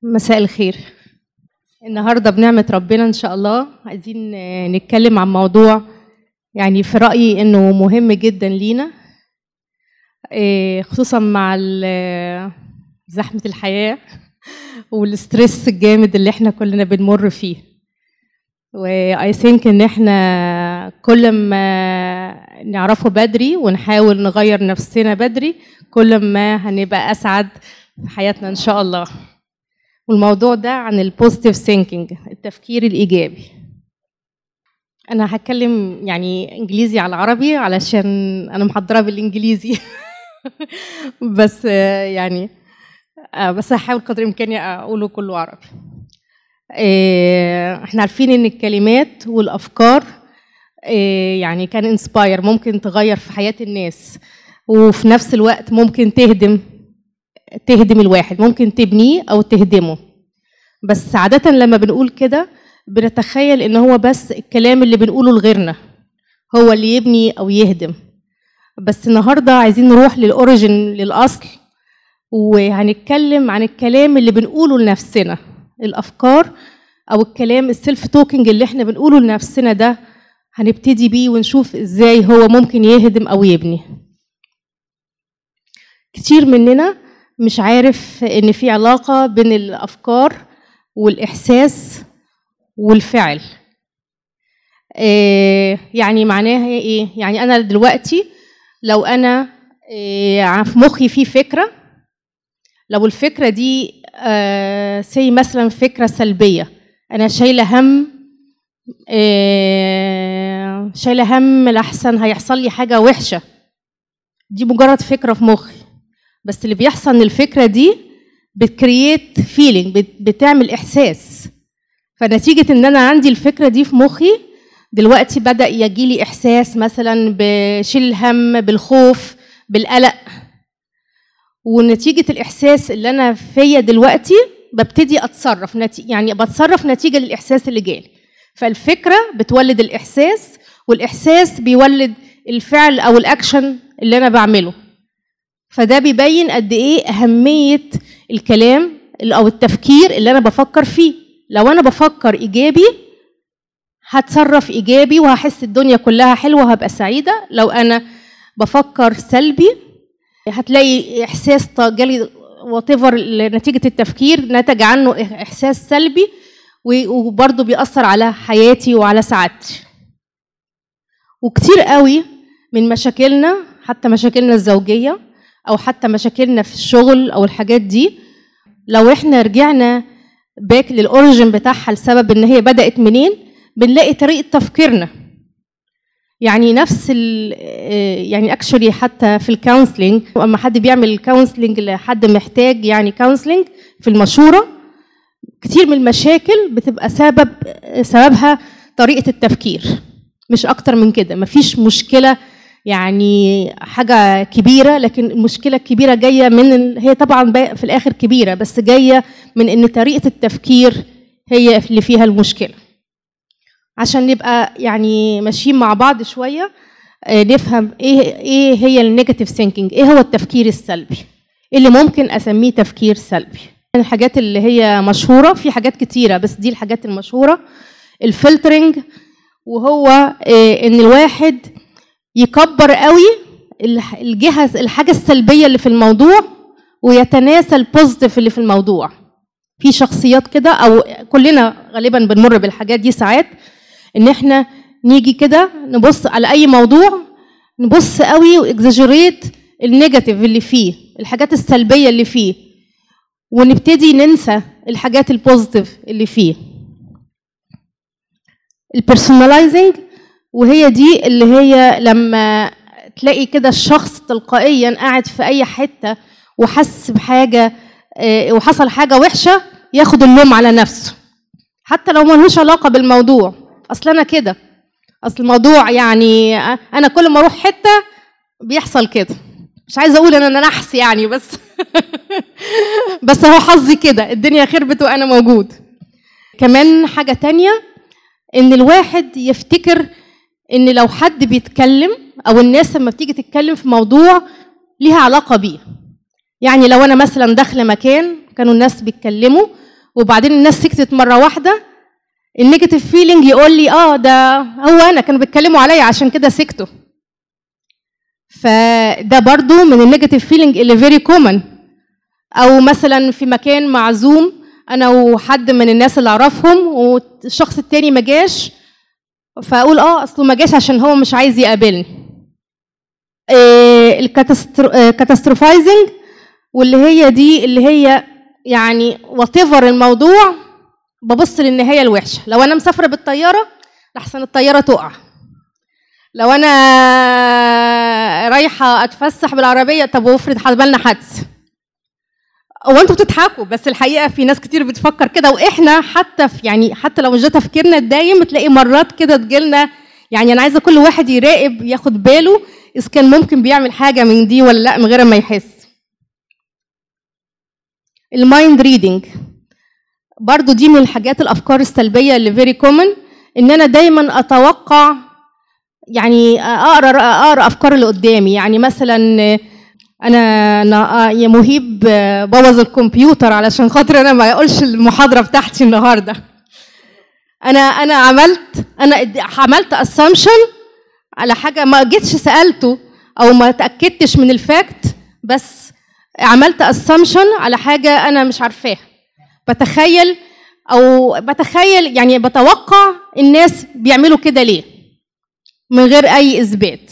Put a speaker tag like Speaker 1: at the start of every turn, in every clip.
Speaker 1: مساء الخير النهارده بنعمة ربنا إن شاء الله عايزين نتكلم عن موضوع يعني في رأيي إنه مهم جدا لينا إيه، خصوصا مع ال- زحمة الحياة والستريس الجامد اللي احنا كلنا بنمر فيه واي ثينك ان احنا كل ما نعرفه بدري ونحاول نغير نفسنا بدري كل ما هنبقى اسعد في حياتنا ان شاء الله والموضوع ده عن البوزيتيف ثينكينج التفكير الايجابي انا هتكلم يعني انجليزي على عربي علشان انا محضره بالانجليزي بس آه، يعني آه، بس هحاول قدر امكاني اقوله كله عربي آه، احنا عارفين ان الكلمات والافكار آه، يعني كان انسباير ممكن تغير في حياه الناس وفي نفس الوقت ممكن تهدم تهدم الواحد ممكن تبنيه او تهدمه بس عاده لما بنقول كده بنتخيل ان هو بس الكلام اللي بنقوله لغيرنا هو اللي يبني او يهدم بس النهارده عايزين نروح للاوريجين للاصل وهنتكلم عن الكلام اللي بنقوله لنفسنا الافكار او الكلام السيلف توكينج اللي احنا بنقوله لنفسنا ده هنبتدي بيه ونشوف ازاي هو ممكن يهدم او يبني كتير مننا مش عارف ان في علاقه بين الافكار والاحساس والفعل إيه يعني معناها ايه يعني انا دلوقتي لو انا إيه في مخي في فكره لو الفكره دي آه سي مثلا فكره سلبيه انا شايله هم آه شايله هم لحسن هيحصل لي حاجه وحشه دي مجرد فكره في مخي بس اللي بيحصل ان الفكره دي بتكرييت فيلينج بتعمل احساس فنتيجه ان انا عندي الفكره دي في مخي دلوقتي بدا يجي لي احساس مثلا بشيل الهم بالخوف بالقلق ونتيجه الاحساس اللي انا فيا دلوقتي ببتدي اتصرف نتي... يعني بتصرف نتيجه للاحساس اللي جالي فالفكره بتولد الاحساس والاحساس بيولد الفعل او الاكشن اللي انا بعمله فده بيبين قد ايه اهميه الكلام او التفكير اللي انا بفكر فيه لو انا بفكر ايجابي هتصرف ايجابي وهحس الدنيا كلها حلوه وهبقى سعيده لو انا بفكر سلبي هتلاقي احساس جالي وات نتيجه التفكير نتج عنه احساس سلبي وبرضه بيأثر على حياتي وعلى سعادتي وكتير قوي من مشاكلنا حتى مشاكلنا الزوجيه او حتى مشاكلنا في الشغل او الحاجات دي لو احنا رجعنا باك للاوريجن بتاعها لسبب ان هي بدات منين بنلاقي طريقه تفكيرنا يعني نفس ال يعني اكشولي حتى في الكونسلنج اما حد بيعمل كونسلنج لحد محتاج يعني كونسلنج في المشوره كتير من المشاكل بتبقى سبب سببها طريقه التفكير مش اكتر من كده مفيش مشكله يعني حاجة كبيرة لكن المشكلة الكبيرة جاية من هي طبعا في الآخر كبيرة بس جاية من إن طريقة التفكير هي اللي فيها المشكلة عشان نبقى يعني ماشيين مع بعض شوية نفهم إيه إيه هي النيجاتيف ثينكينج إيه هو التفكير السلبي اللي ممكن أسميه تفكير سلبي الحاجات اللي هي مشهورة في حاجات كتيرة بس دي الحاجات المشهورة الفلترنج وهو إن الواحد يكبر قوي الجهه الحاجه السلبيه اللي في الموضوع ويتناسى البوزيتيف اللي في الموضوع في شخصيات كده او كلنا غالبا بنمر بالحاجات دي ساعات ان احنا نيجي كده نبص على اي موضوع نبص قوي واكزاجريت النيجاتيف اللي فيه الحاجات السلبيه اللي فيه ونبتدي ننسى الحاجات البوزيتيف اللي فيه البيرسوناليزنج وهي دي اللي هي لما تلاقي كده الشخص تلقائيا قاعد في اي حته وحس بحاجه وحصل حاجه وحشه ياخد اللوم على نفسه حتى لو ملوش علاقه بالموضوع اصل انا كده اصل الموضوع يعني انا كل ما اروح حته بيحصل كده مش عايزه اقول ان انا نحس يعني بس بس هو حظي كده الدنيا خربت وانا موجود كمان حاجه تانية ان الواحد يفتكر ان لو حد بيتكلم او الناس لما بتيجي تتكلم في موضوع ليها علاقه بيه يعني لو انا مثلا داخله مكان كانوا الناس بيتكلموا وبعدين الناس سكتت مره واحده النيجاتيف فيلينج يقول لي اه ده هو انا كانوا بيتكلموا عليا عشان كده سكتوا فده برضو من النيجاتيف فيلينج اللي فيري كومن او مثلا في مكان معزوم انا وحد من الناس اللي اعرفهم والشخص التاني ما جاش فاقول اه اصله ما جاش عشان هو مش عايز يقابلني الكاتاستروفايزنج واللي هي دي اللي هي يعني وات الموضوع ببص للنهايه الوحشه لو انا مسافره بالطياره لحسن الطياره تقع لو انا رايحه اتفسح بالعربيه طب وافرض حصل حادث هو انتوا بتضحكوا بس الحقيقه في ناس كتير بتفكر كده واحنا حتى في يعني حتى لو مش ده تفكيرنا الدايم تلاقي مرات كده تجيلنا يعني انا عايزه كل واحد يراقب ياخد باله اذا كان ممكن بيعمل حاجه من دي ولا لا من غير ما يحس المايند ريدنج برضو دي من الحاجات الافكار السلبيه اللي فيري كومن ان انا دايما اتوقع يعني اقرا اقرا افكار اللي قدامي يعني مثلا انا انا يا مهيب بوظ الكمبيوتر علشان خاطر انا ما اقولش المحاضره بتاعتي النهارده انا انا عملت انا عملت اسامبشن على حاجه ما جيتش سالته او ما تاكدتش من الفاكت بس عملت اسامبشن على حاجه انا مش عارفاها بتخيل او بتخيل يعني بتوقع الناس بيعملوا كده ليه من غير اي اثبات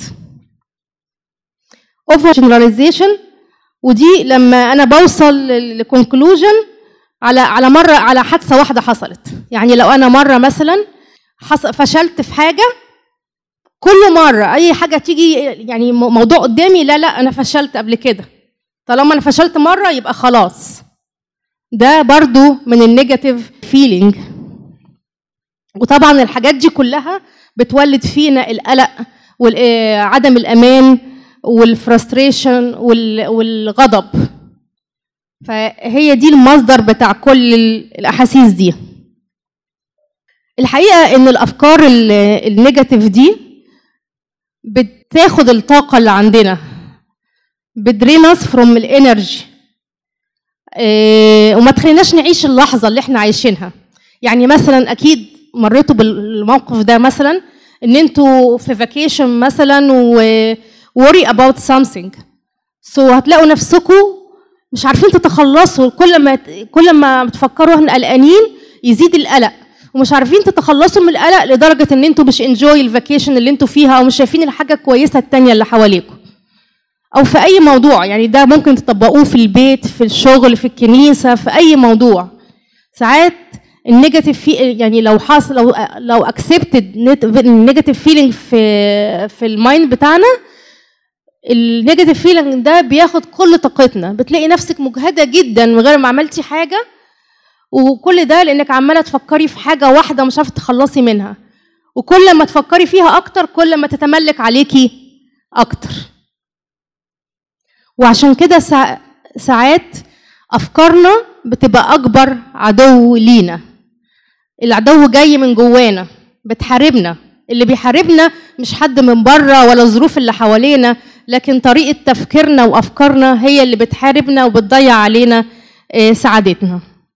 Speaker 1: اوفر جنراليزيشن ودي لما انا بوصل لكونكلوجن على على مره على حادثه واحده حصلت يعني لو انا مره مثلا فشلت في حاجه كل مره اي حاجه تيجي يعني موضوع قدامي لا لا انا فشلت قبل كده طالما انا فشلت مره يبقى خلاص ده برضو من النيجاتيف فيلينج وطبعا الحاجات دي كلها بتولد فينا القلق وعدم الامان والفرستريشن والغضب فهي دي المصدر بتاع كل الاحاسيس دي الحقيقه ان الافكار النيجاتيف دي بتاخد الطاقه اللي عندنا بتدرينس فروم الانرجي وما تخليناش نعيش اللحظه اللي احنا عايشينها يعني مثلا اكيد مريتوا بالموقف ده مثلا ان انتوا في فاكيشن مثلا و worry about something so هتلاقوا نفسكم مش عارفين تتخلصوا كل ما كل ما بتفكروا احنا قلقانين يزيد القلق ومش عارفين تتخلصوا من القلق لدرجه ان انتوا مش انجوي الفاكيشن اللي انتوا فيها او مش شايفين الحاجه الكويسه التانية اللي حواليكم او في اي موضوع يعني ده ممكن تطبقوه في البيت في الشغل في الكنيسه في اي موضوع ساعات النيجاتيف في يعني لو حصل لو لو اكسبتد النيجاتيف فيلينج في في المايند بتاعنا النيجاتيف فيلينج ده بياخد كل طاقتنا بتلاقي نفسك مجهده جدا من غير ما عملتي حاجه وكل ده لانك عماله تفكري في حاجه واحده مش عارفه تخلصي منها وكل ما تفكري فيها اكتر كل ما تتملك عليكي اكتر وعشان كده ساعات افكارنا بتبقى اكبر عدو لينا العدو جاي من جوانا بتحاربنا اللي بيحاربنا مش حد من بره ولا الظروف اللي حوالينا لكن طريقه تفكيرنا وافكارنا هي اللي بتحاربنا وبتضيع علينا سعادتنا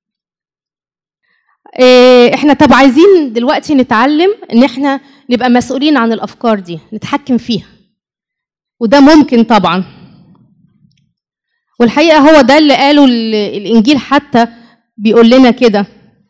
Speaker 1: احنا طب عايزين دلوقتي نتعلم ان احنا نبقى مسؤولين عن الافكار دي نتحكم فيها وده ممكن طبعا والحقيقه هو ده اللي قاله الانجيل حتى بيقول لنا كده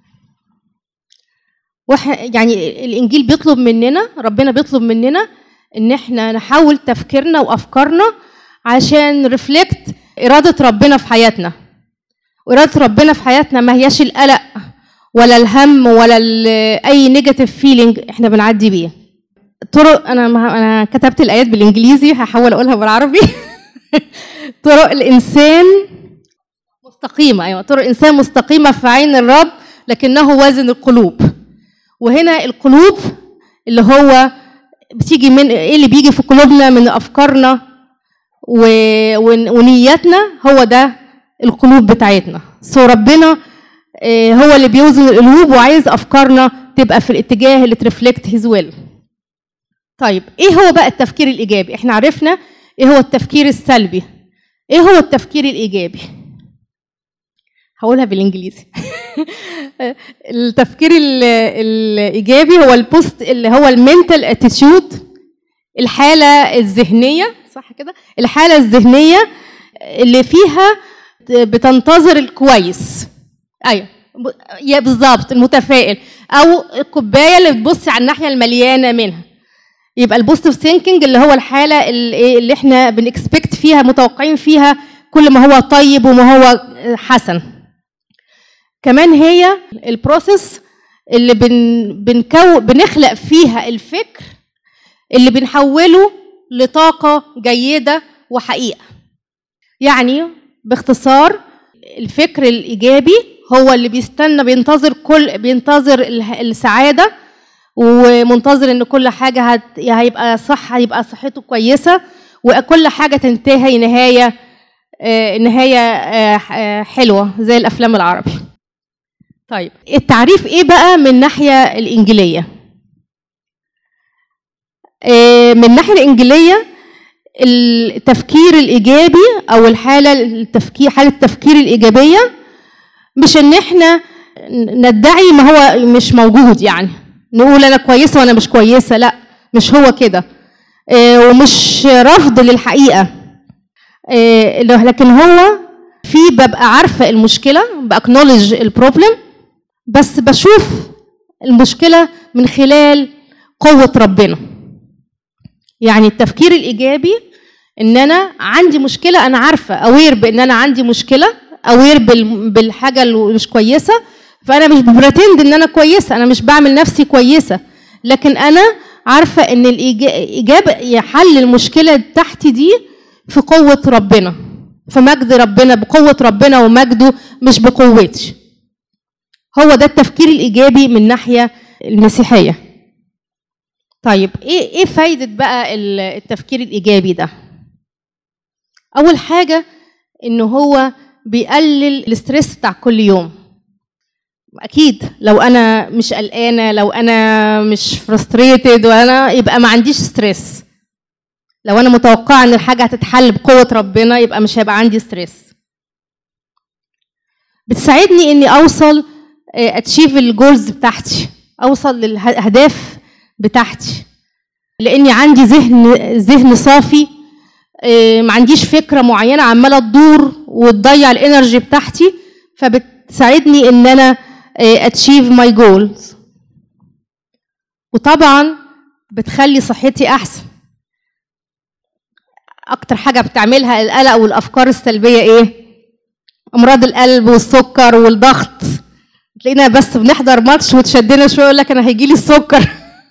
Speaker 1: يعني الانجيل بيطلب مننا ربنا بيطلب مننا ان احنا نحول تفكيرنا وافكارنا عشان ريفلكت اراده ربنا في حياتنا واراده ربنا في حياتنا ما هياش القلق ولا الهم ولا اي نيجاتيف فيلينج احنا بنعدي بيه طرق انا انا كتبت الايات بالانجليزي هحاول اقولها بالعربي طرق الانسان مستقيمه ايوه طرق الانسان مستقيمه في عين الرب لكنه وازن القلوب وهنا القلوب اللي هو بتيجي من ايه اللي بيجي في قلوبنا من افكارنا و... ونياتنا هو ده القلوب بتاعتنا سو ربنا هو اللي بيوزن القلوب وعايز افكارنا تبقى في الاتجاه اللي ترفلكت هيز ويل طيب ايه هو بقى التفكير الايجابي احنا عرفنا ايه هو التفكير السلبي ايه هو التفكير الايجابي هقولها بالانجليزي التفكير ال- الايجابي هو البوست اللي هو المنتال اتيتيود الحاله الذهنيه صح كده الحاله الذهنيه اللي فيها بتنتظر الكويس ايوه ب- يا بالظبط المتفائل او الكوبايه اللي بتبص على الناحيه المليانه منها يبقى البوزيتيف ثينكينج اللي هو الحاله اللي, إيه اللي احنا بنكسبكت فيها متوقعين فيها كل ما هو طيب وما هو حسن كمان هي البروسيس اللي بن بنكو بنخلق فيها الفكر اللي بنحوله لطاقة جيدة وحقيقة يعني باختصار الفكر الإيجابي هو اللي بيستنى بينتظر كل بينتظر ال- السعادة ومنتظر ان كل حاجة هت... هيبقى صح هيبقى صحته كويسة وكل حاجة تنتهي نهاية آه، نهاية آه، آه، حلوة زي الأفلام العربي طيب التعريف ايه بقى من الناحية الإنجيلية آه، من الناحية الإنجيلية التفكير الإيجابي أو الحالة التفكير حالة التفكير الإيجابية مش إن إحنا ندعي ما هو مش موجود يعني نقول أنا كويسة وأنا مش كويسة لا مش هو كده آه، ومش رفض للحقيقة آه، لكن هو في ببقى عارفة المشكلة بأكنولج البروبلم بس بشوف المشكلة من خلال قوة ربنا يعني التفكير الإيجابي إن أنا عندي مشكلة أنا عارفة أوير بإن أنا عندي مشكلة أوير بالحاجة اللي مش كويسة فأنا مش برتند إن أنا كويسة أنا مش بعمل نفسي كويسة لكن أنا عارفة إن الإجابة حل المشكلة بتاعتي دي في قوة ربنا في مجد ربنا بقوة ربنا ومجده مش بقوتي هو ده التفكير الإيجابي من ناحية المسيحية طيب ايه ايه فايده بقى التفكير الايجابي ده اول حاجه ان هو بيقلل الاسترس بتاع كل يوم اكيد لو انا مش قلقانه لو انا مش فرستريتد وانا يبقى ما عنديش ستريس لو انا متوقعه ان الحاجه هتتحل بقوه ربنا يبقى مش هيبقى عندي ستريس بتساعدني اني اوصل اتشيف الجولز بتاعتي اوصل للاهداف بتاعتي لاني عندي ذهن ذهن صافي ما عنديش فكره معينه عماله تدور وتضيع الانرجي بتاعتي فبتساعدني ان انا اتشيف ماي جولز وطبعا بتخلي صحتي احسن اكتر حاجه بتعملها القلق والافكار السلبيه ايه امراض القلب والسكر والضغط تلاقينا بس بنحضر ماتش وتشدنا شويه يقول لك انا هيجي لي السكر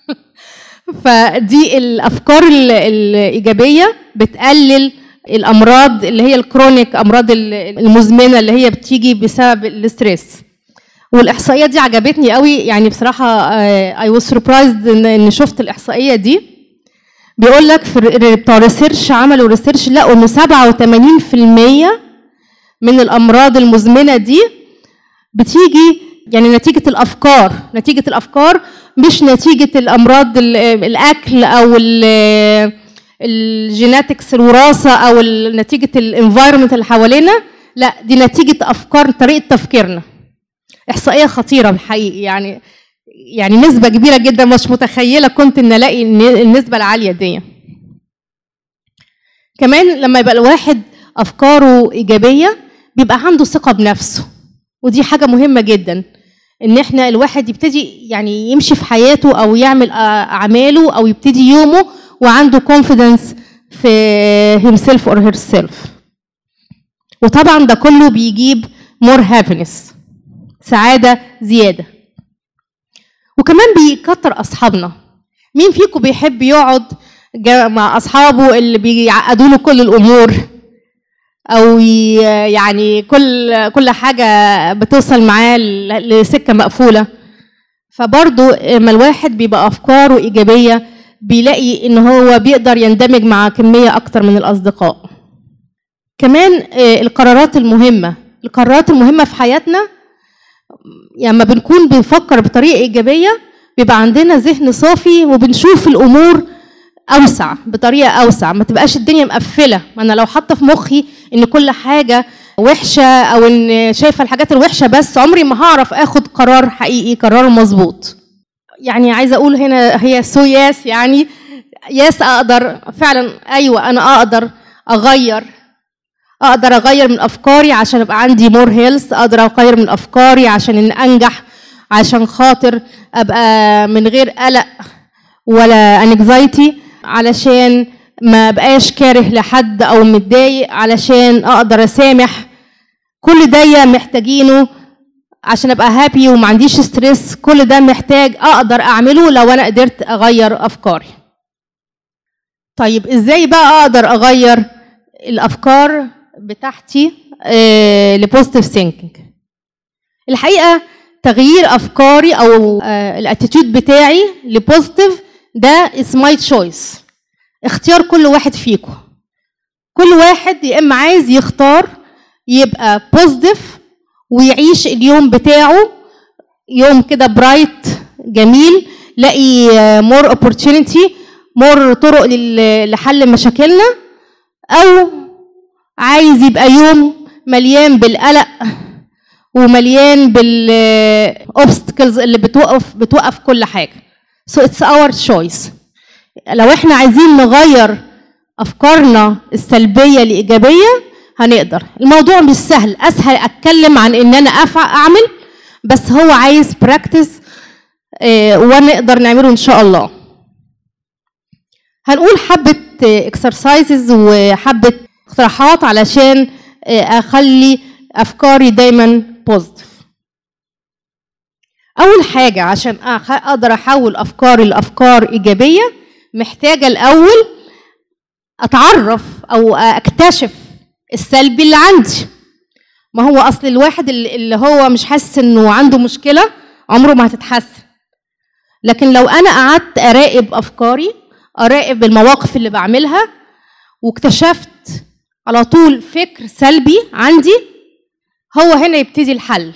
Speaker 1: فدي الافكار الايجابيه بتقلل الامراض اللي هي الكرونيك امراض المزمنه اللي هي بتيجي بسبب الاستريس والاحصائيه دي عجبتني قوي يعني بصراحه اي واز سربرايزد ان شفت الاحصائيه دي بيقول لك في بتوع ريسيرش عملوا ريسيرش لقوا ان 87% من الامراض المزمنه دي بتيجي يعني نتيجه الافكار نتيجه الافكار مش نتيجة الأمراض الأكل أو الجيناتكس الوراثة أو نتيجة الانفايرمنت اللي حوالينا لا دي نتيجة أفكار طريقة تفكيرنا إحصائية خطيرة الحقيقة يعني يعني نسبة كبيرة جدا مش متخيلة كنت إن ألاقي النسبة العالية دي كمان لما يبقى الواحد أفكاره إيجابية بيبقى عنده ثقة بنفسه ودي حاجة مهمة جدا ان احنا الواحد يبتدي يعني يمشي في حياته او يعمل اعماله او يبتدي يومه وعنده confidence في himself or herself وطبعا ده كله بيجيب more happiness سعادة زيادة وكمان بيكتر أصحابنا مين فيكم بيحب يقعد مع أصحابه اللي بيعقدوا له كل الأمور او يعني كل كل حاجه بتوصل معاه لسكه مقفوله فبرضه لما الواحد بيبقى افكاره ايجابيه بيلاقي ان هو بيقدر يندمج مع كميه اكتر من الاصدقاء كمان القرارات المهمه القرارات المهمه في حياتنا لما يعني بنكون بنفكر بطريقه ايجابيه بيبقى عندنا ذهن صافي وبنشوف الامور اوسع بطريقه اوسع ما تبقاش الدنيا مقفله ما انا لو حاطه في مخي ان كل حاجه وحشه او ان شايفه الحاجات الوحشه بس عمري ما هعرف اخد قرار حقيقي قرار مظبوط يعني عايزه اقول هنا هي سو ياس يعني ياس اقدر فعلا ايوه انا اقدر اغير اقدر اغير من افكاري عشان ابقى عندي مور هيلث اقدر اغير من افكاري عشان ان انجح عشان خاطر ابقى من غير قلق ولا انكزايتي علشان ما بقاش كاره لحد او متضايق علشان اقدر اسامح كل ده محتاجينه عشان ابقى هابي وما عنديش ستريس كل ده محتاج اقدر اعمله لو انا قدرت اغير افكاري طيب ازاي بقى اقدر اغير الافكار بتاعتي لبوزيتيف ثينكينج الحقيقه تغيير افكاري او الاتيتيود بتاعي لبوزيتيف ده از ماي تشويس اختيار كل واحد فيكم كل واحد يا اما عايز يختار يبقى بوزيتيف ويعيش اليوم بتاعه يوم كده برايت جميل لاقي مور اوبورتونيتي مور طرق لحل مشاكلنا او عايز يبقى يوم مليان بالقلق ومليان بالاوبستكلز اللي بتوقف بتوقف كل حاجه سو اتس اور تشويس لو احنا عايزين نغير افكارنا السلبيه لايجابيه هنقدر الموضوع مش سهل اسهل اتكلم عن ان انا اعمل بس هو عايز براكتس اه ونقدر نعمله ان شاء الله هنقول حبه اكسرسايزز وحبه اقتراحات علشان اخلي افكاري دايما بوزيتيف اول حاجه عشان اقدر احول افكاري لافكار ايجابيه محتاجه الاول اتعرف او اكتشف السلبي اللي عندي ما هو اصل الواحد اللي هو مش حاسس انه عنده مشكله عمره ما هتتحسن لكن لو انا قعدت اراقب افكاري اراقب المواقف اللي بعملها واكتشفت على طول فكر سلبي عندي هو هنا يبتدي الحل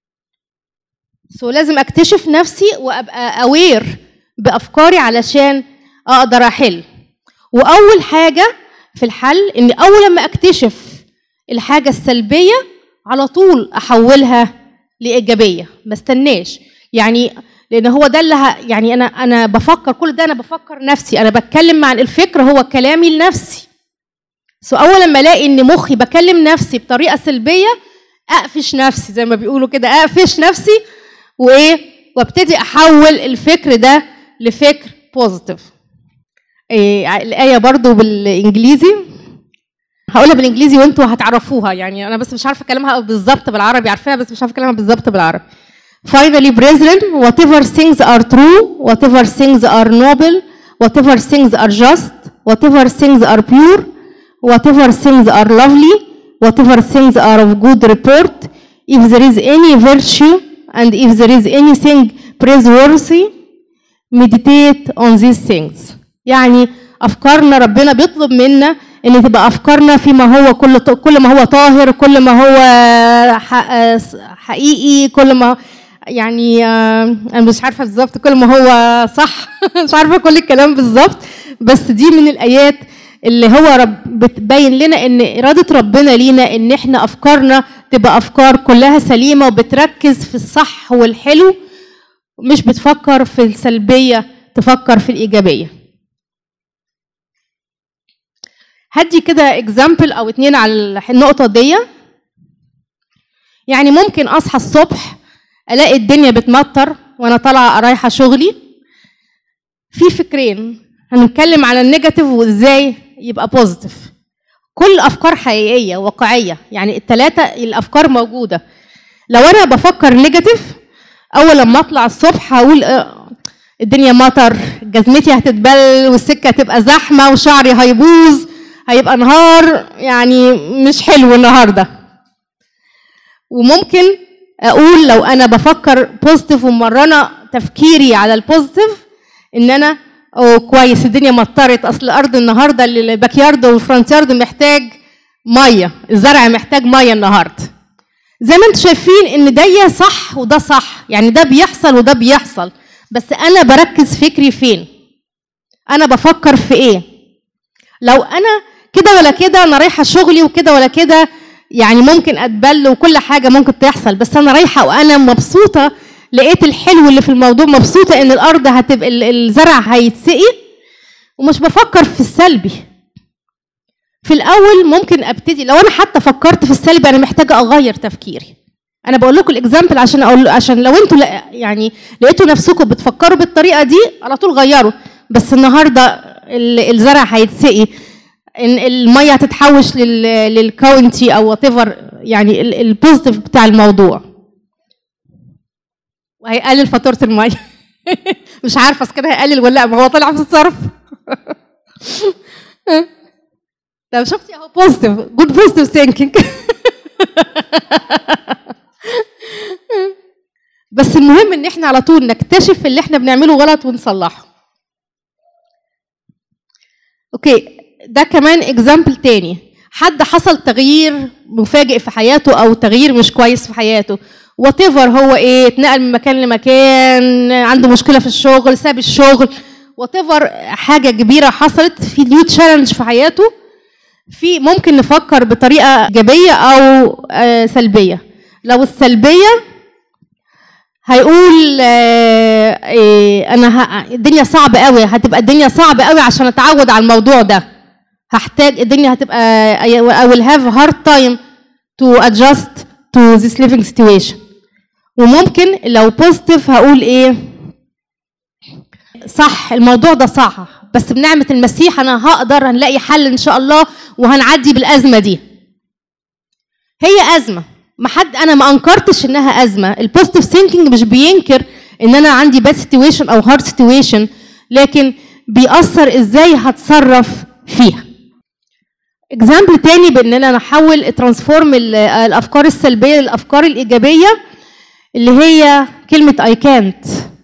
Speaker 1: سو لازم اكتشف نفسي وابقى اوير بافكاري علشان اقدر احل واول حاجه في الحل ان اول لما اكتشف الحاجه السلبيه على طول احولها لايجابيه ما استناش يعني لان هو ده اللي ه... يعني انا انا بفكر كل ده انا بفكر نفسي انا بتكلم عن الفكر هو كلامي لنفسي سو اول لما الاقي ان مخي بكلم نفسي بطريقه سلبيه اقفش نفسي زي ما بيقولوا كده اقفش نفسي وايه وابتدي احول الفكر ده لفكر بوزيتيف إيه الايه برضو بالانجليزي هقولها بالانجليزي وانتوا هتعرفوها يعني انا بس مش عارفه اكلمها بالظبط بالعربي عارفاها بس مش عارفه اكلمها بالظبط بالعربي Finally, brethren, whatever things are true, whatever things are noble, whatever things are just, whatever things are pure, whatever things are lovely, whatever things are of good report, if there is any virtue and if there is anything praiseworthy, meditate on these things. يعني افكارنا ربنا بيطلب منا ان تبقى افكارنا فيما هو كل كل ما هو طاهر كل ما هو حقيقي كل ما يعني انا مش عارفه بالظبط كل ما هو صح مش عارفه كل الكلام بالظبط بس دي من الايات اللي هو رب بتبين لنا ان اراده ربنا لينا ان احنا افكارنا تبقى افكار كلها سليمه وبتركز في الصح والحلو مش بتفكر في السلبيه تفكر في الايجابيه هدي كده اكزامبل او اتنين على النقطه دي يعني ممكن اصحى الصبح الاقي الدنيا بتمطر وانا طالعه رايحه شغلي في فكرين هنتكلم على النيجاتيف وازاي يبقى بوزيتيف كل افكار حقيقيه واقعيه يعني الثلاثه الافكار موجوده لو انا بفكر نيجاتيف اول لما اطلع الصبح هقول الدنيا مطر جزمتي هتتبل والسكه هتبقى زحمه وشعري هيبوظ هيبقى نهار يعني مش حلو النهارده وممكن اقول لو انا بفكر بوزيتيف ومرنه تفكيري على البوزيتيف ان انا او كويس الدنيا مطرت اصل الارض النهارده الباك يارد والفرونت يارد محتاج ميه الزرع محتاج ميه النهارده زي ما انتم شايفين ان ده صح وده صح يعني ده بيحصل وده بيحصل بس انا بركز فكري فين انا بفكر في ايه لو انا كده ولا كده انا رايحه شغلي وكده ولا كده يعني ممكن اتبل وكل حاجه ممكن تحصل بس انا رايحه وانا مبسوطه لقيت الحلو اللي في الموضوع مبسوطه ان الارض هتبقى ال- الزرع هيتسقي ومش بفكر في السلبي في الاول ممكن ابتدي لو انا حتى فكرت في السلبي انا محتاجه اغير تفكيري انا بقول لكم الاكزامبل عشان اقول عشان لو انتوا لا- يعني لقيتوا نفسكم بتفكروا بالطريقه دي على طول غيروا بس النهارده ال- الزرع هيتسقي ان الميه هتتحوش لل- للكاونتي او وات يعني ال- البوزيتيف بتاع الموضوع وهيقلل فاتوره الميه مش عارفه اذا كده هيقلل ولا لا ما هو طلع في الصرف طب شفتي اهو بوزيتيف جود بوزيتيف ثينكينج بس المهم ان احنا على طول نكتشف اللي احنا بنعمله غلط ونصلحه اوكي ده كمان اكزامبل تاني حد حصل تغيير مفاجئ في حياته او تغيير مش كويس في حياته وات هو ايه اتنقل من مكان لمكان عنده مشكله في الشغل ساب الشغل وات حاجه كبيره حصلت في نيو تشالنج في حياته في ممكن نفكر بطريقه ايجابيه او آه، سلبيه لو السلبيه هيقول آه، إيه، انا ه- الدنيا صعبه قوي هتبقى الدنيا صعبه قوي عشان اتعود على الموضوع ده هحتاج الدنيا هتبقى I will have hard time to adjust to this living situation وممكن لو بوزيتيف هقول ايه صح الموضوع ده صح بس بنعمة المسيح انا هقدر هنلاقي حل ان شاء الله وهنعدي بالازمة دي هي ازمة ما حد انا ما انكرتش انها ازمة البوزيتيف ثينكينج مش بينكر ان انا عندي باد سيتويشن او هارد سيتويشن لكن بيأثر ازاي هتصرف فيها اكزامبل تاني باننا نحول ترانسفورم الافكار السلبيه للافكار الايجابيه اللي هي كلمه اي كانت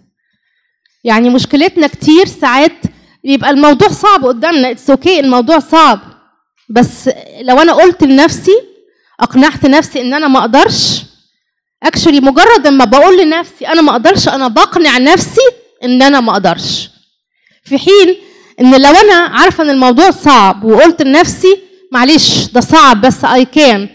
Speaker 1: يعني مشكلتنا كتير ساعات يبقى الموضوع صعب قدامنا اتس اوكي okay الموضوع صعب بس لو انا قلت لنفسي اقنعت نفسي ان انا ما اقدرش اكشولي مجرد ما بقول لنفسي انا ما اقدرش انا بقنع نفسي ان انا ما اقدرش في حين ان لو انا عارفه ان الموضوع صعب وقلت لنفسي معلش ده صعب بس اي كان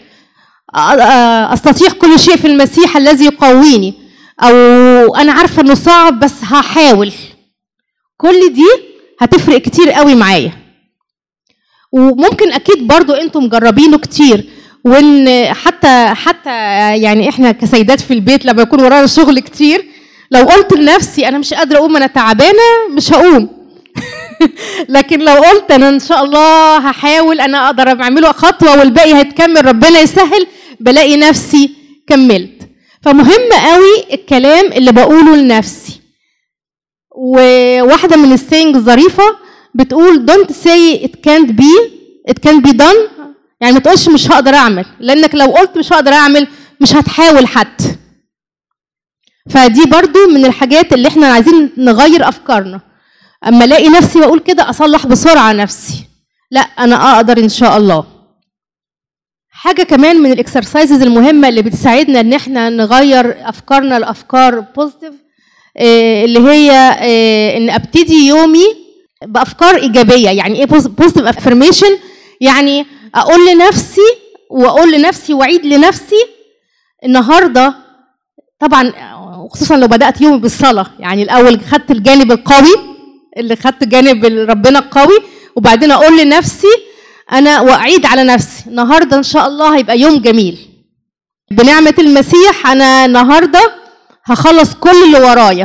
Speaker 1: استطيع كل شيء في المسيح الذي يقويني او انا عارفه انه صعب بس هحاول كل دي هتفرق كتير قوي معايا وممكن اكيد برضو انتم مجربينه كتير وان حتى حتى يعني احنا كسيدات في البيت لما يكون ورانا شغل كتير لو قلت لنفسي انا مش قادره اقوم انا تعبانه مش هقوم لكن لو قلت انا ان شاء الله هحاول انا اقدر اعمله خطوه والباقي هيتكمل ربنا يسهل بلاقي نفسي كملت فمهم قوي الكلام اللي بقوله لنفسي وواحده من السينج الظريفه بتقول don't say it can't be it can be done يعني ما تقولش مش هقدر اعمل لانك لو قلت مش هقدر اعمل مش هتحاول حتى فدي برضو من الحاجات اللي احنا عايزين نغير افكارنا اما الاقي نفسي بقول كده اصلح بسرعه نفسي لا انا اقدر ان شاء الله حاجه كمان من الاكسرسايزز المهمه اللي بتساعدنا ان احنا نغير افكارنا لافكار بوزيتيف اللي هي ان ابتدي يومي بافكار ايجابيه يعني ايه بوزيتيف افرميشن يعني اقول لنفسي واقول لنفسي واعيد لنفسي النهارده طبعا خصوصا لو بدات يومي بالصلاه يعني الاول خدت الجانب القوي اللي خدت جانب ربنا القوي وبعدين اقول لنفسي انا واعيد على نفسي النهارده ان شاء الله هيبقى يوم جميل بنعمه المسيح انا النهارده هخلص كل اللي ورايا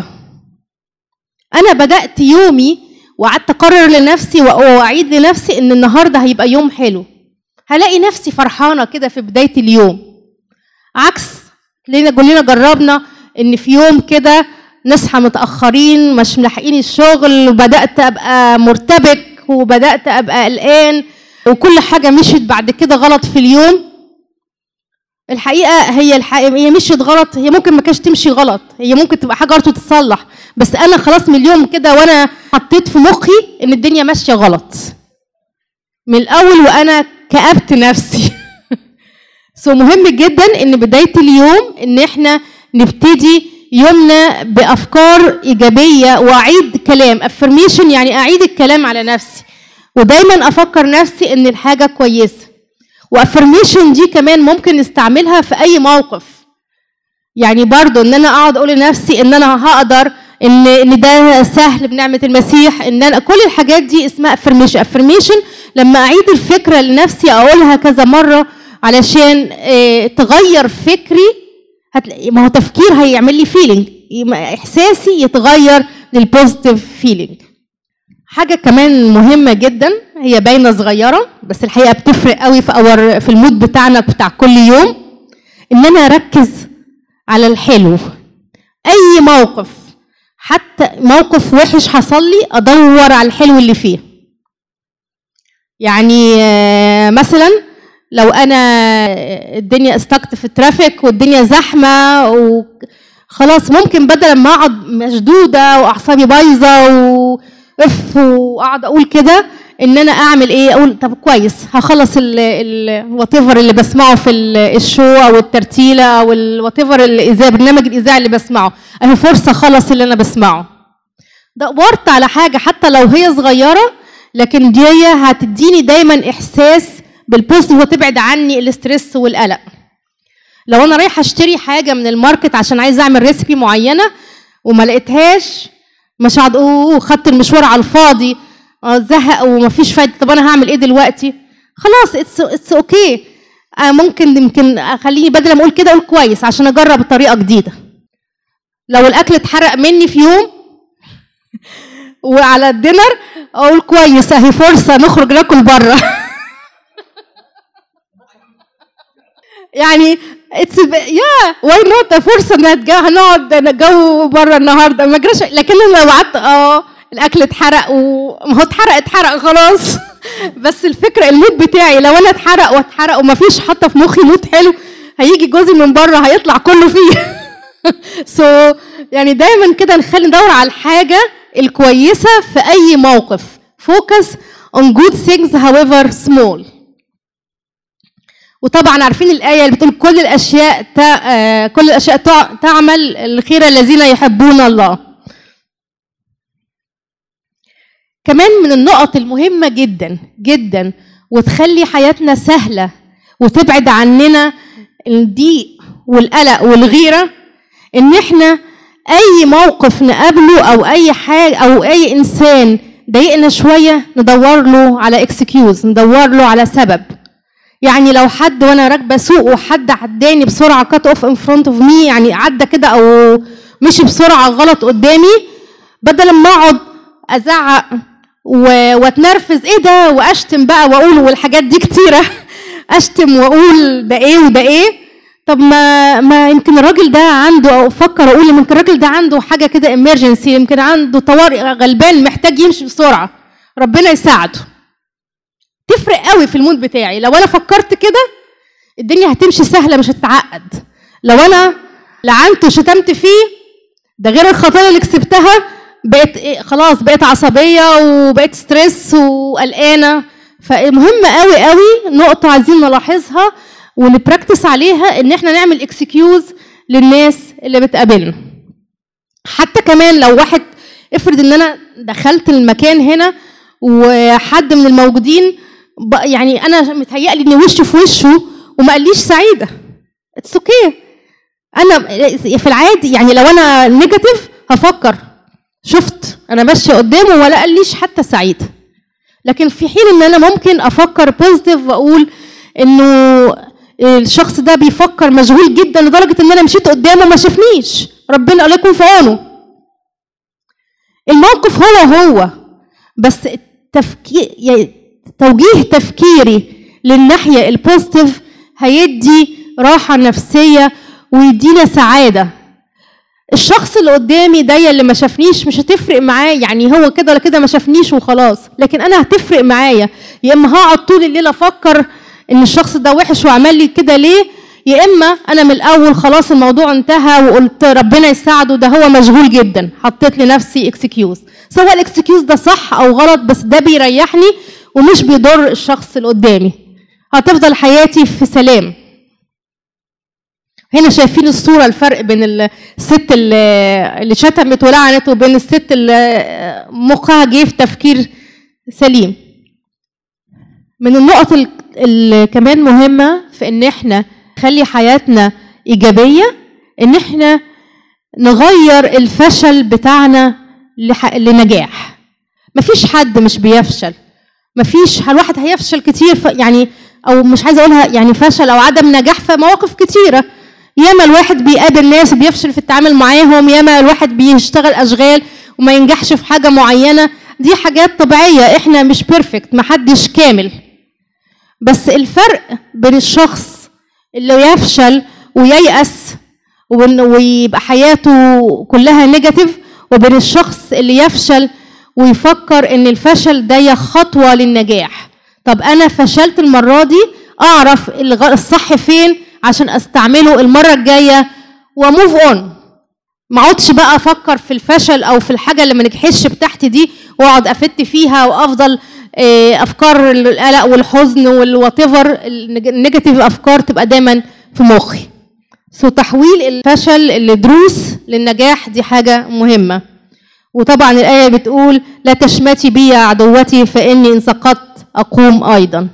Speaker 1: انا بدات يومي وقعدت اقرر لنفسي واعيد لنفسي ان النهارده هيبقى يوم حلو هلاقي نفسي فرحانه كده في بدايه اليوم عكس لينا كلنا جربنا ان في يوم كده نصحى متاخرين مش ملاحقين الشغل وبدات ابقى مرتبك وبدات ابقى قلقان وكل حاجه مشيت بعد كده غلط في اليوم الحقيقه هي الحقيقة هي مشيت غلط هي ممكن ما كانش تمشي غلط هي ممكن تبقى حاجه غلط وتتصلح بس انا خلاص من اليوم كده وانا حطيت في مخي ان الدنيا ماشيه غلط من الاول وانا كابت نفسي سو مهم جدا ان بدايه اليوم ان احنا نبتدي يومنا بافكار ايجابيه واعيد كلام افرميشن يعني اعيد الكلام على نفسي ودايما افكر نفسي ان الحاجه كويسه وافرميشن دي كمان ممكن نستعملها في اي موقف يعني برضو ان انا اقعد اقول لنفسي ان انا هقدر ان ان ده سهل بنعمه المسيح ان انا كل الحاجات دي اسمها افرميشن افرميشن لما اعيد الفكره لنفسي اقولها كذا مره علشان آه، تغير فكري هتلاقي ما هو تفكير هيعمل لي فيلينج احساسي يتغير للبوزيتيف فيلينج حاجة كمان مهمة جدا هي باينة صغيرة بس الحقيقة بتفرق قوي في اور في المود بتاعنا بتاع كل يوم إن أنا أركز على الحلو أي موقف حتى موقف وحش حصل لي أدور على الحلو اللي فيه يعني آه، مثلا لو أنا الدنيا استقت في الترافيك والدنيا زحمة وخلاص ممكن بدل ما أقعد مشدودة وأعصابي بايظة و اف واقعد اقول كده ان انا اعمل ايه اقول طب كويس هخلص الوات ايفر اللي بسمعه في الشو او الترتيله او الوات ايفر الاذاعه برنامج الاذاعه اللي بسمعه اهي فرصه اخلص اللي انا بسمعه دورت على حاجه حتى لو هي صغيره لكن دي هتديني دايما احساس بالبوزيتيف وتبعد عني الاسترس والقلق لو انا رايحه اشتري حاجه من الماركت عشان عايزه اعمل ريسبي معينه وما لقيتهاش مش هقعد اوه خدت المشوار على الفاضي آه، زهق ومفيش فايده طب انا هعمل ايه دلوقتي خلاص اتس اتس اوكي ممكن يمكن اخليني بدل ما اقول كده اقول كويس عشان اجرب طريقه جديده لو الاكل اتحرق مني في يوم وعلى الدينر اقول كويس اهي فرصه نخرج ناكل بره يعني اتس يا واي نوت فرصه ان هنقعد جو بره النهارده ما جراش لكن انا لو قعدت اه الاكل اتحرق وما هو اتحرق اتحرق خلاص بس الفكره المود بتاعي لو انا اتحرق واتحرق وما فيش حاطه في مخي مود حلو هيجي جوزي من بره هيطلع كله فيه سو so, يعني دايما كده نخلي ندور على الحاجه الكويسه في اي موقف focus on good things however small وطبعا عارفين الآية اللي بتقول كل الأشياء آه، كل الأشياء تعمل الخير الذين يحبون الله. كمان من النقط المهمة جدا جدا وتخلي حياتنا سهلة وتبعد عننا الضيق والقلق والغيرة إن إحنا أي موقف نقابله أو أي حاجة أو أي إنسان ضايقنا شوية ندور له على اكسكيوز ندور له على سبب يعني لو حد وانا راكبه سوق وحد عداني بسرعه كات اوف ان فرونت اوف مي يعني عدى كده او مشي بسرعه غلط قدامي بدل ما اقعد ازعق واتنرفز ايه ده واشتم بقى واقول والحاجات دي كتيره اشتم واقول ده ايه وده ايه طب ما ما يمكن الراجل ده عنده او افكر اقول يمكن الراجل ده عنده حاجه كده امرجنسي يمكن عنده طوارئ غلبان محتاج يمشي بسرعه ربنا يساعده تفرق قوي في المود بتاعي لو انا فكرت كده الدنيا هتمشي سهله مش هتتعقد لو انا لعنت وشتمت فيه ده غير الخطايا اللي كسبتها بقيت إيه خلاص بقيت عصبيه وبقيت ستريس وقلقانه فمهم قوي قوي نقطه عايزين نلاحظها ونبراكتس عليها ان احنا نعمل اكسكيوز للناس اللي بتقابلنا حتى كمان لو واحد افرض ان انا دخلت المكان هنا وحد من الموجودين يعني انا متهيألي ان وشه في وشه وما قاليش سعيده اتس اوكي okay. انا في العادي يعني لو انا نيجاتيف هفكر شفت انا ماشيه قدامه ولا قاليش حتى سعيده لكن في حين ان انا ممكن افكر بوزيتيف واقول انه الشخص ده بيفكر مشغول جدا لدرجه ان انا مشيت قدامه ما شافنيش ربنا الله يكون في عونه الموقف هو هو بس التفكير توجيه تفكيري للناحيه البوزيتيف هيدي راحه نفسيه ويدينا سعاده الشخص اللي قدامي ده اللي ما شافنيش مش هتفرق معاه يعني هو كده ولا كده ما شافنيش وخلاص لكن انا هتفرق معايا يا اما هقعد طول الليل افكر ان الشخص ده وحش وعمل لي كده ليه يا اما انا من الاول خلاص الموضوع انتهى وقلت ربنا يساعده ده هو مشغول جدا حطيت لنفسي اكسكيوز سواء الاكسكيوز ده صح او غلط بس ده بيريحني ومش بيضر الشخص اللي قدامي هتفضل حياتي في سلام هنا شايفين الصورة الفرق بين الست اللي شتمت ولعنت وبين الست اللي مخها جه في تفكير سليم من النقط اللي كمان مهمة في إن إحنا نخلي حياتنا إيجابية إن إحنا نغير الفشل بتاعنا لنجاح مفيش حد مش بيفشل مفيش الواحد هيفشل كتير يعني او مش عايزه اقولها يعني فشل او عدم نجاح في مواقف كتيره ياما الواحد بيقابل ناس بيفشل في التعامل معاهم ياما الواحد بيشتغل اشغال وما ينجحش في حاجه معينه دي حاجات طبيعيه احنا مش بيرفكت محدش كامل بس الفرق بين الشخص اللي يفشل وييأس ويبقى حياته كلها نيجاتيف وبين الشخص اللي يفشل ويفكر ان الفشل ده خطوه للنجاح طب انا فشلت المره دي اعرف الصح فين عشان استعمله المره الجايه وموف اون ما اقعدش بقى افكر في الفشل او في الحاجه اللي ما نجحتش بتاعتي دي واقعد افت فيها وافضل آه، افكار القلق والحزن والوات ايفر النيجاتيف افكار تبقى دايما في مخي سو تحويل الفشل لدروس للنجاح دي حاجه مهمه وطبعا الايه بتقول لا تشمتي بي يا عدوتي فاني ان سقطت اقوم ايضا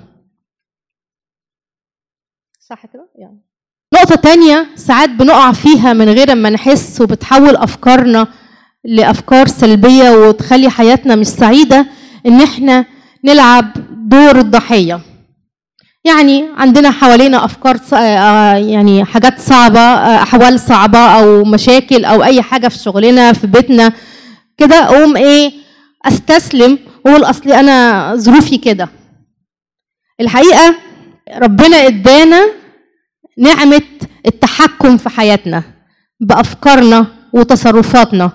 Speaker 1: صح كده يعني نقطة تانية ساعات بنقع فيها من غير ما نحس وبتحول أفكارنا لأفكار سلبية وتخلي حياتنا مش سعيدة إن إحنا نلعب دور الضحية يعني عندنا حوالينا أفكار آه، يعني حاجات صعبة آه، أحوال صعبة أو مشاكل أو أي حاجة في شغلنا في بيتنا كده أقوم إيه أستسلم وأقول أصلي أنا ظروفي كده الحقيقة ربنا إدانا نعمة التحكم في حياتنا بأفكارنا وتصرفاتنا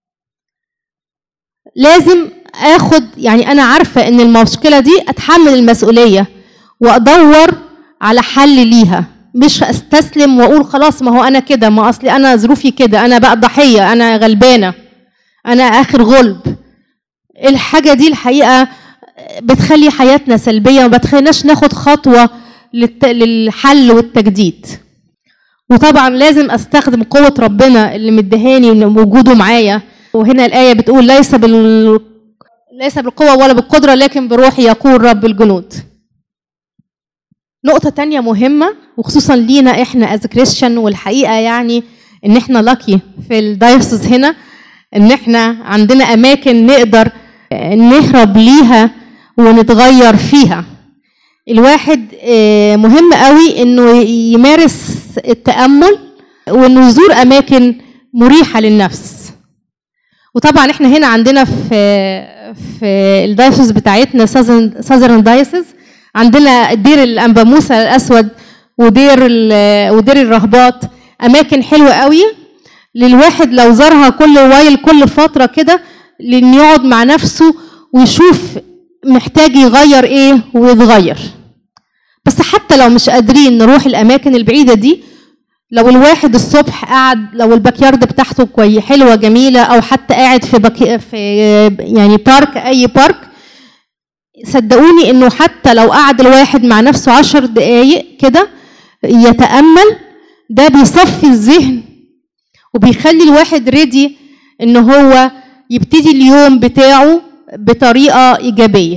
Speaker 1: لازم اخد يعني انا عارفه ان المشكله دي اتحمل المسؤوليه وادور على حل ليها مش استسلم واقول خلاص ما هو انا كده ما اصلي انا ظروفي كده انا بقى ضحيه انا غلبانه انا اخر غلب الحاجه دي الحقيقه بتخلي حياتنا سلبيه وما بتخليناش ناخد خطوه للحل والتجديد وطبعا لازم استخدم قوه ربنا اللي مدهاني وجوده معايا وهنا الايه بتقول ليس بال ليس بالقوة ولا بالقدرة لكن بروحي يقول رب الجنود نقطة تانية مهمة وخصوصا لينا احنا از كريستيان والحقيقة يعني ان احنا لاكي في الدايوسز هنا ان احنا عندنا اماكن نقدر نهرب ليها ونتغير فيها الواحد آه، مهم قوي انه يمارس التامل وانه يزور اماكن مريحه للنفس وطبعا احنا هنا عندنا في في الدايسز بتاعتنا ساذرن دايسز عندنا دير الانبا موسى الاسود ودير ودير الرهبات اماكن حلوه قوي للواحد لو زارها كل وايل كل فتره كده لان يقعد مع نفسه ويشوف محتاج يغير ايه ويتغير بس حتى لو مش قادرين نروح الاماكن البعيده دي لو الواحد الصبح قاعد لو الباك يارد بتاعته كويس حلوه جميله او حتى قاعد في بك في يعني بارك اي بارك صدقوني انه حتى لو قعد الواحد مع نفسه عشر دقايق كده يتامل ده بيصفي الذهن وبيخلي الواحد ريدي ان هو يبتدي اليوم بتاعه بطريقه ايجابيه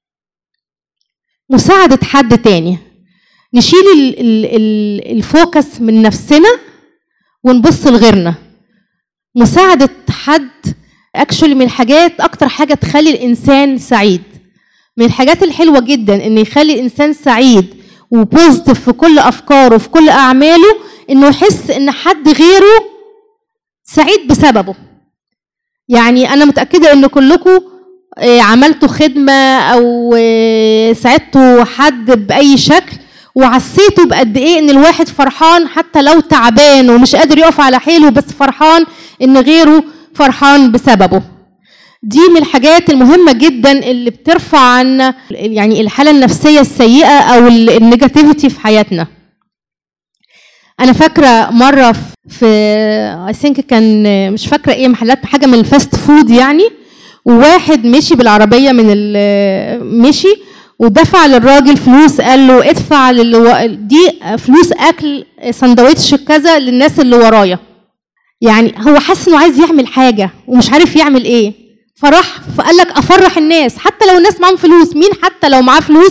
Speaker 1: مساعده حد تاني نشيل الفوكس من نفسنا ونبص لغيرنا مساعدة حد اكشولي من الحاجات اكتر حاجة تخلي الانسان سعيد من الحاجات الحلوة جدا ان يخلي الانسان سعيد وبوزيتيف في كل افكاره وفي كل اعماله انه يحس ان حد غيره سعيد بسببه يعني انا متاكده ان كلكم آه، عملتوا خدمه او آه، ساعدتوا حد باي شكل وعسيته بقد ايه ان الواحد فرحان حتى لو تعبان ومش قادر يقف على حيله بس فرحان ان غيره فرحان بسببه دي من الحاجات المهمه جدا اللي بترفع عنا يعني الحاله النفسيه السيئه او النيجاتيفيتي في حياتنا انا فاكره مره في اي ثينك كان مش فاكره ايه محلات حاجه من الفاست فود يعني وواحد مشي بالعربيه من مشي ودفع للراجل فلوس قال له ادفع للو... دي فلوس اكل سندوتش كذا للناس اللي ورايا يعني هو حاسس انه عايز يعمل حاجه ومش عارف يعمل ايه فراح فقال لك افرح الناس حتى لو الناس معاهم فلوس مين حتى لو معاه فلوس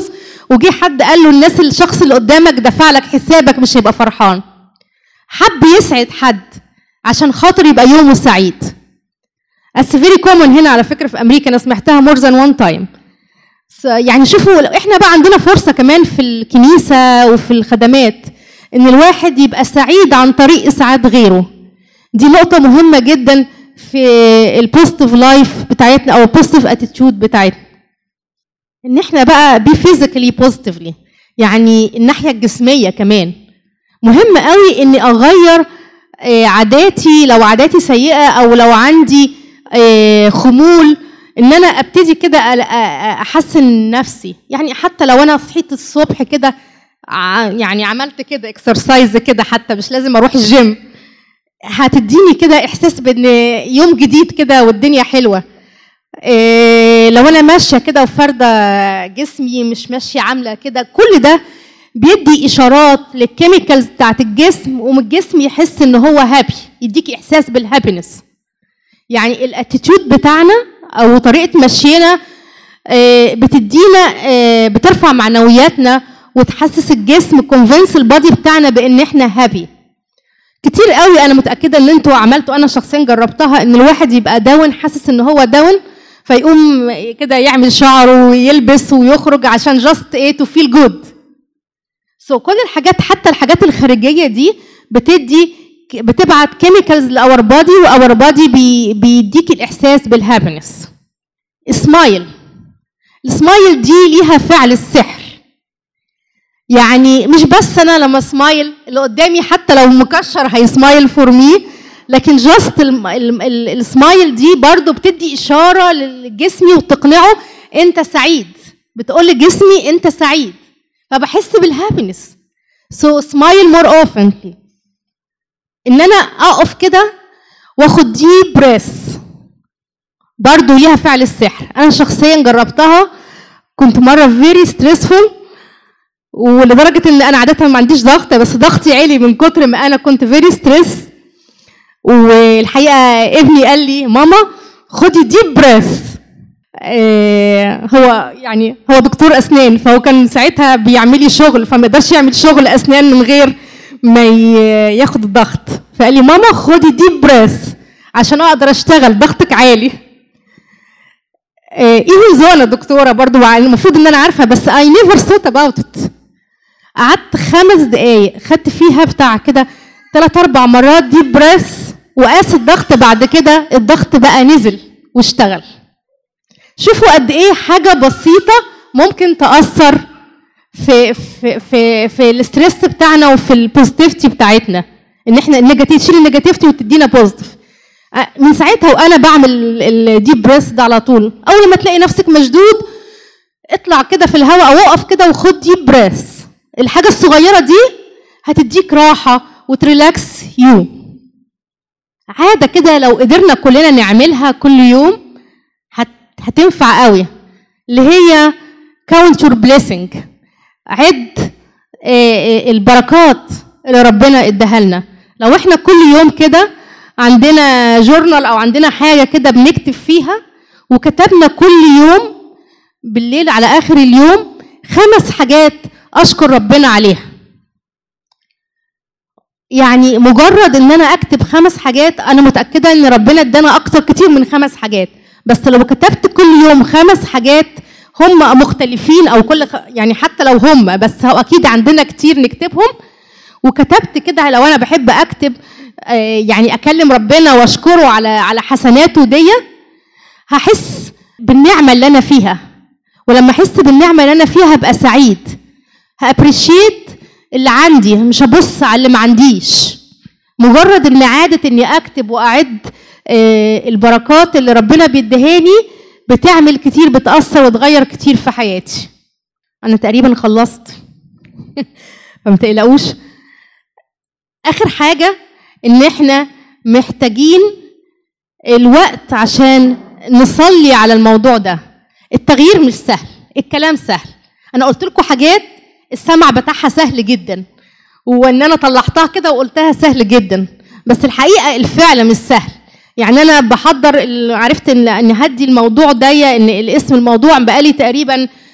Speaker 1: وجه حد قال له الناس الشخص اللي قدامك دفع لك حسابك مش هيبقى فرحان حب يسعد حد عشان خاطر يبقى يومه سعيد It's very common هنا على فكرة في أمريكا أنا سمعتها more than one time يعني شوفوا احنا بقى عندنا فرصة كمان في الكنيسة وفي الخدمات ان الواحد يبقى سعيد عن طريق اسعاد غيره دي نقطة مهمة جدا في البوزيتيف لايف بتاعتنا او البوزيتيف اتيتيود بتاعتنا ان احنا بقى بي فيزيكالي بوزيتيفلي يعني الناحية الجسمية كمان مهم قوي اني اغير عاداتي لو عاداتي سيئة او لو عندي خمول ان انا ابتدي كده احسن نفسي يعني حتى لو انا صحيت الصبح كده يعني عملت كده اكسرسايز كده حتى مش لازم اروح الجيم هتديني كده احساس بان يوم جديد كده والدنيا حلوه إيه لو انا ماشيه كده وفارده جسمي مش ماشيه عامله كده كل ده بيدي اشارات للكيميكالز بتاعت الجسم ومن الجسم يحس ان هو هابي يديكي احساس بالهابينس يعني الاتيتيود بتاعنا او طريقه مشينا بتدينا بترفع معنوياتنا وتحسس الجسم كونفنس البادي بتاعنا بان احنا هابي كتير قوي انا متاكده ان انتوا عملتوا انا شخصيا جربتها ان الواحد يبقى داون حاسس ان هو داون فيقوم كده يعمل شعره ويلبس ويخرج عشان جاست ايه تو فيل جود سو كل الحاجات حتى الحاجات الخارجيه دي بتدي بتبعت كيميكالز لاور بادي واور بادي بيديك الاحساس بالهابينس سمايل السمايل دي ليها فعل السحر يعني مش بس انا لما سمايل اللي قدامي حتى لو مكشر هيسمايل فور مي لكن جاست السمايل دي برضو بتدي اشاره لجسمي وتقنعه انت سعيد بتقول لجسمي انت سعيد فبحس بالهابينس سو سمايل مور اوفن ان انا اقف كده واخد ديب بريس برضو ليها فعل السحر انا شخصيا جربتها كنت مره فيري ستريسفول ولدرجه ان انا عاده ما عنديش ضغط بس ضغطي عالي من كتر ما انا كنت فيري ستريس والحقيقه ابني قال لي ماما خدي ديب بريس آه هو يعني هو دكتور اسنان فهو كان ساعتها بيعمل لي شغل فما يقدرش يعمل شغل اسنان من غير ما ياخد الضغط فقال لي ماما خدي ديب بريس عشان اقدر اشتغل ضغطك عالي ايه زونا دكتوره برضو المفروض ان انا عارفه بس اي نيفر ثوت اباوت ات قعدت خمس دقايق خدت فيها بتاع كده ثلاث اربع مرات ديب بريس وقاس الضغط بعد كده الضغط بقى نزل واشتغل شوفوا قد ايه حاجه بسيطه ممكن تاثر في في في في الاستريس بتاعنا وفي البوزيتيفيتي بتاعتنا ان احنا النيجاتيف تشيل النيجاتيفيتي وتدينا بوزيتيف من ساعتها وانا بعمل الديب بريس ده على طول اول ما تلاقي نفسك مشدود اطلع كده في الهواء او اقف كده وخد ديب بريس الحاجه الصغيره دي هتديك راحه وتريلاكس يو عاده كده لو قدرنا كلنا نعملها كل يوم هت هتنفع قوي اللي هي كاونت يور blessing عد البركات اللي ربنا اداها لنا لو احنا كل يوم كده عندنا جورنال او عندنا حاجه كده بنكتب فيها وكتبنا كل يوم بالليل على اخر اليوم خمس حاجات اشكر ربنا عليها يعني مجرد ان انا اكتب خمس حاجات انا متاكده ان ربنا ادانا اكتر كتير من خمس حاجات بس لو كتبت كل يوم خمس حاجات هم مختلفين او كل يعني حتى لو هم بس هو اكيد عندنا كتير نكتبهم وكتبت كده لو انا بحب اكتب يعني اكلم ربنا واشكره على على حسناته دي هحس بالنعمه اللي انا فيها ولما احس بالنعمه اللي انا فيها هبقى سعيد هابريشيت اللي عندي مش هبص على اللي ما عنديش مجرد ان عاده اني اكتب واعد البركات اللي ربنا بيديهاني بتعمل كتير بتاثر وتغير كتير في حياتي انا تقريبا خلصت فما تقلقوش اخر حاجه ان احنا محتاجين الوقت عشان نصلي على الموضوع ده التغيير مش سهل الكلام سهل انا قلت لكم حاجات السمع بتاعها سهل جدا وان انا طلعتها كده وقلتها سهل جدا بس الحقيقه الفعل مش سهل يعني انا بحضر عرفت ان ان هدي الموضوع ده ان الاسم الموضوع بقالي تقريبا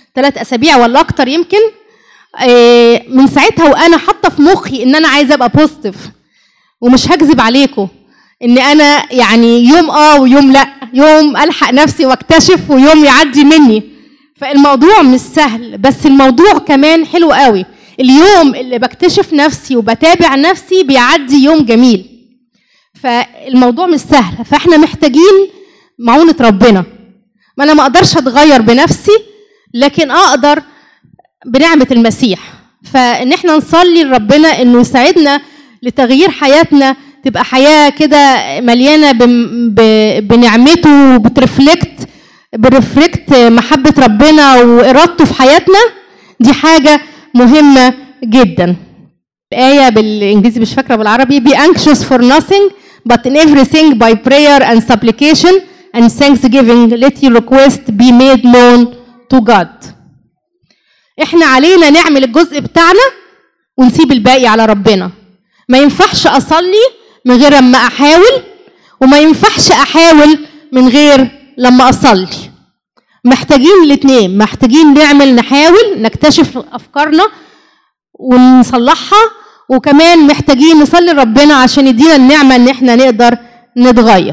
Speaker 1: ثلاث اسابيع ولا اكتر يمكن آه، من ساعتها وانا حاطه في مخي ان انا عايزه ابقى بوزيتيف ومش هكذب عليكم ان انا يعني يوم اه ويوم لا يوم الحق نفسي واكتشف ويوم يعدي مني فالموضوع مش سهل بس الموضوع كمان حلو قوي اليوم اللي بكتشف نفسي وبتابع نفسي بيعدي يوم جميل فالموضوع مش سهل فاحنا محتاجين معونة ربنا ما انا ما اقدرش اتغير بنفسي لكن اقدر بنعمة المسيح فان احنا نصلي لربنا انه يساعدنا لتغيير حياتنا تبقى حياة كده مليانة بم- ب- بنعمته وبترفلكت برفلكت محبة ربنا وإرادته في حياتنا دي حاجة مهمة جدا الآية بالإنجليزي مش فاكرة بالعربي be anxious for nothing but in everything by prayer and supplication and thanksgiving let your request be made known to God احنا علينا نعمل الجزء بتاعنا ونسيب الباقي على ربنا ما ينفعش اصلي من غير لما احاول وما ينفعش احاول من غير لما اصلي محتاجين الاثنين محتاجين نعمل نحاول نكتشف افكارنا ونصلحها وكمان محتاجين نصلي ربنا عشان يدينا النعمه ان احنا نقدر نتغير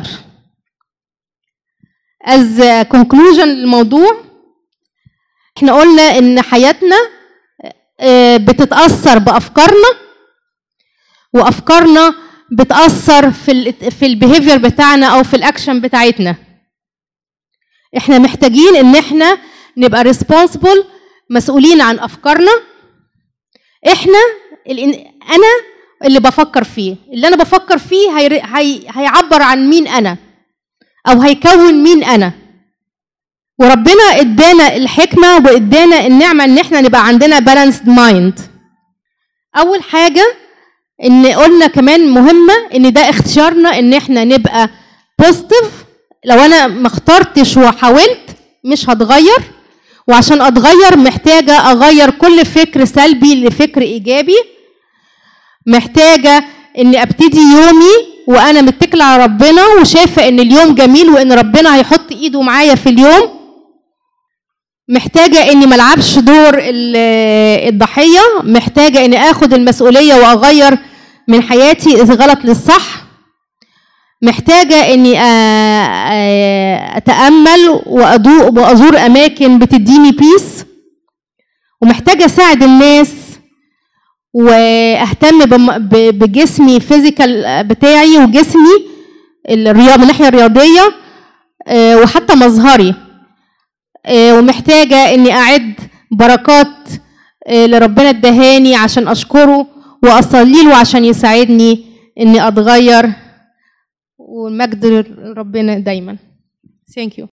Speaker 1: as a conclusion للموضوع احنا قلنا ان حياتنا آه، بتتاثر بافكارنا وافكارنا بتاثر في ال في البيهيفير بتاعنا او في الاكشن بتاعتنا احنا محتاجين ان احنا نبقى ريسبونسبل مسؤولين عن افكارنا احنا الإن- انا اللي بفكر فيه اللي انا بفكر فيه هي هي هيعبر عن مين انا او هيكون مين انا وربنا ادانا الحكمه وادانا النعمه ان احنا نبقى عندنا بالانسد مايند اول حاجه ان قلنا كمان مهمه ان ده اختيارنا ان احنا نبقى بوزيتيف لو انا ما اخترتش وحاولت مش هتغير وعشان اتغير محتاجه اغير كل فكر سلبي لفكر ايجابي محتاجه اني ابتدي يومي وانا متكله على ربنا وشايفه ان اليوم جميل وان ربنا هيحط ايده معايا في اليوم محتاجه اني ملعبش دور ال- الضحيه محتاجه اني اخد المسؤوليه واغير من حياتي اذا غلط للصح محتاجه اني آه، آه، اتامل وأدو- وازور اماكن بتديني بيس ومحتاجه اساعد الناس واهتم بم- ب- بجسمي الفيزيكال بتاعي وجسمي الرياضه من الناحيه الرياضيه آه، وحتى مظهري آه، ومحتاجه اني اعد بركات آه، اللي ربنا ادهاني عشان اشكره واصلي له عشان يساعدني اني اتغير والمجد لربنا دايما ثانك يو